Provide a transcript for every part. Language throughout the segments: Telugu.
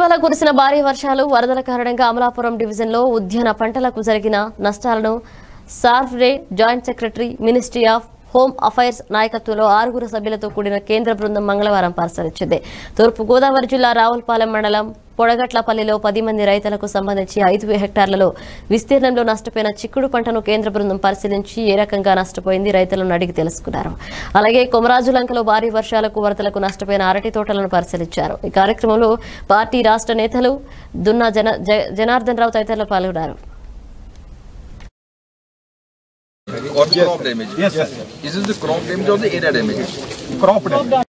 ఇటీవల కురిసిన భారీ వర్షాలు వరదల కారణంగా అమలాపురం డివిజన్లో ఉద్యాన పంటలకు జరిగిన నష్టాలను సార్ఫ్డే joint secretary ministry of home affairs నాయకత్వంలో ఆరుగురు సభ్యులతో కూడిన కేంద్ర బృందం మంగళవారం పరిశీలించింది తూర్పు గోదావరి జిల్లా రావులపాలెం మండలం పొడగట్లపల్లిలో పది మంది రైతులకు సంబంధించి ఐదు హెక్టార్లలో విస్తీర్ణంలో నష్టపోయిన చిక్కుడు పంటను కేంద్ర బృందం పరిశీలించి ఏ రకంగా నష్టపోయింది రైతులను అడిగి తెలుసుకున్నారు అలాగే కొమరాజులంకలో భారీ వర్షాలకు వరదలకు నష్టపోయిన అరటి తోటలను పరిశీలించారు ఈ కార్యక్రమంలో పార్టీ రాష్ట్ర నేతలు దున్నా జన జ- జనార్దన్ రావు తదితరులు పాల్గొన్నారు or crop damage? Yes, sir. Is this the crop damage or the area damage? crop damage.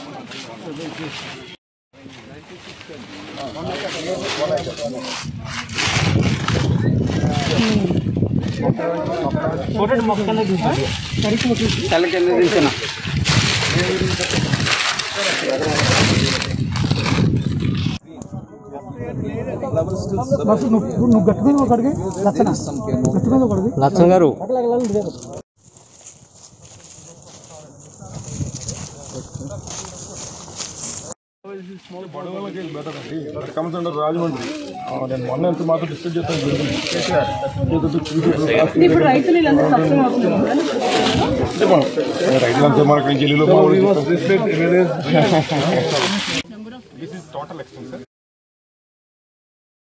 నువ్వు గట్టు మీద ఒకడికి లచ్చన గట్టు మీద ఒకడికి లచ్చన్ గారు కమ్స్ అండర్ రాజమండ్రి ఆ, నేను మొన్న ఎంత మాత్రం డిస్కస్ చేస్తాను ఇప్పుడు రైతులు వీళ్ళందరూ సఫలం అవుతున్నారు రైతులంతా మనకి ఢిల్లీలో టోటల్ ఎక్స్పెన్స్